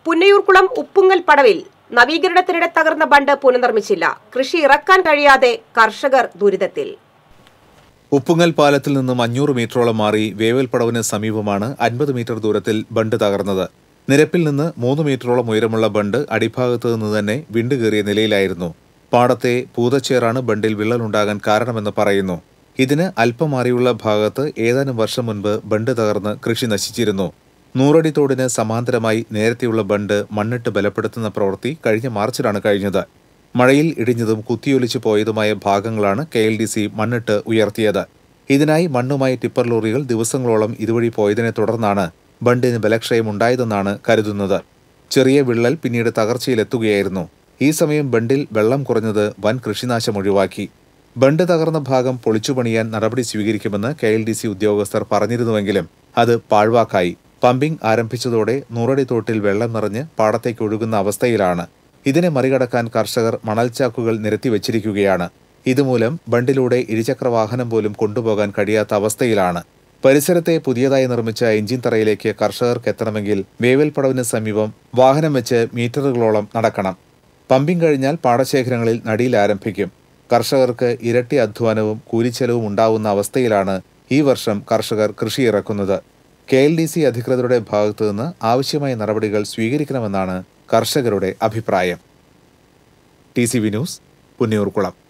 പുന്നയൂർക്കുളം ഉപ്പുങ്ങൽ പടവിൽ നവീകരണത്തിനിടെ തകർന്ന ബണ്ട് പുനർനിർമ്മിച്ചില്ല കൃഷി ഇറക്കാൻ കഴിയാതെ കർഷകർ ദുരിതത്തിൽ ഉപ്പുങ്ങൽ പാലത്തിൽ നിന്നും അഞ്ഞൂറ് മീറ്ററോളം മാറി വേവൽപ്പടവിന് സമീപമാണ് അൻപത് മീറ്റർ ദൂരത്തിൽ ബണ്ട് തകർന്നത് നിരപ്പിൽ നിന്ന് മൂന്ന് മീറ്ററോളം ഉയരമുള്ള ബണ്ട് അടിഭാഗത്തു നിന്ന് തന്നെ വിണ്ടുകീറിയ നിലയിലായിരുന്നു പാടത്തെ പൂതച്ചേറാണ് ബണ്ടിൽ വിള്ളലുണ്ടാകാൻ കാരണമെന്ന് പറയുന്നു ഇതിന് അല്പം മാറിയുള്ള ഭാഗത്ത് ഏതാനും വർഷം മുൻപ് ബണ്ട് തകർന്ന് കൃഷി നശിച്ചിരുന്നു നൂറടി തോടിന് സമാന്തരമായി നേരത്തെയുള്ള ബണ്ട് മണ്ണിട്ട് ബലപ്പെടുത്തുന്ന പ്രവൃത്തി കഴിഞ്ഞ മാർച്ചിലാണ് കഴിഞ്ഞത് മഴയിൽ ഇടിഞ്ഞതും കുത്തിയൊലിച്ചു പോയതുമായ ഭാഗങ്ങളാണ് കെ എൽ ഡി സി മണ്ണിട്ട് ഉയർത്തിയത് ഇതിനായി മണ്ണുമായി ടിപ്പർ ലോറികൾ ദിവസങ്ങളോളം ഇതുവഴി പോയതിനെ തുടർന്നാണ് ബണ്ടിന് ബലക്ഷയം ഉണ്ടായതെന്നാണ് കരുതുന്നത് ചെറിയ വിള്ളൽ പിന്നീട് തകർച്ചയിലെത്തുകയായിരുന്നു ഈ സമയം ബണ്ടിൽ വെള്ളം കുറഞ്ഞത് വൻ കൃഷിനാശം ഒഴിവാക്കി ബണ്ട് തകർന്ന ഭാഗം പൊളിച്ചുപണിയാൻ നടപടി സ്വീകരിക്കുമെന്ന് കെ എൽ ഡി സി ഉദ്യോഗസ്ഥർ പറഞ്ഞിരുന്നുവെങ്കിലും അത് പാഴ്വാക്കായി പമ്പിംഗ് ആരംഭിച്ചതോടെ നൂറടി തോട്ടിൽ വെള്ളം നിറഞ്ഞ് പാടത്തേക്ക് ഒഴുകുന്ന അവസ്ഥയിലാണ് ഇതിനെ മറികടക്കാൻ കർഷകർ മണൽച്ചാക്കുകൾ നിരത്തിവച്ചിരിക്കുകയാണ് ഇതുമൂലം ബണ്ടിലൂടെ ഇരുചക്ര വാഹനം പോലും കൊണ്ടുപോകാൻ കഴിയാത്ത അവസ്ഥയിലാണ് പരിസരത്തെ പുതിയതായി നിർമ്മിച്ച എഞ്ചിൻ തറയിലേക്ക് കർഷകർക്ക് എത്തണമെങ്കിൽ വേവൽപ്പടവിന് സമീപം വാഹനം വെച്ച് മീറ്ററുകളോളം നടക്കണം പമ്പിംഗ് കഴിഞ്ഞാൽ പാടശേഖരങ്ങളിൽ നടിയിൽ ആരംഭിക്കും കർഷകർക്ക് ഇരട്ടി അധ്വാനവും കൂലിച്ചെലവും ഉണ്ടാവുന്ന അവസ്ഥയിലാണ് ഈ വർഷം കർഷകർ കൃഷി ഇറക്കുന്നത് കെ എൽ ഡി സി അധികൃതരുടെ ഭാഗത്തുനിന്ന് ആവശ്യമായ നടപടികൾ സ്വീകരിക്കണമെന്നാണ് കർഷകരുടെ അഭിപ്രായം T C V news Punnayurkulam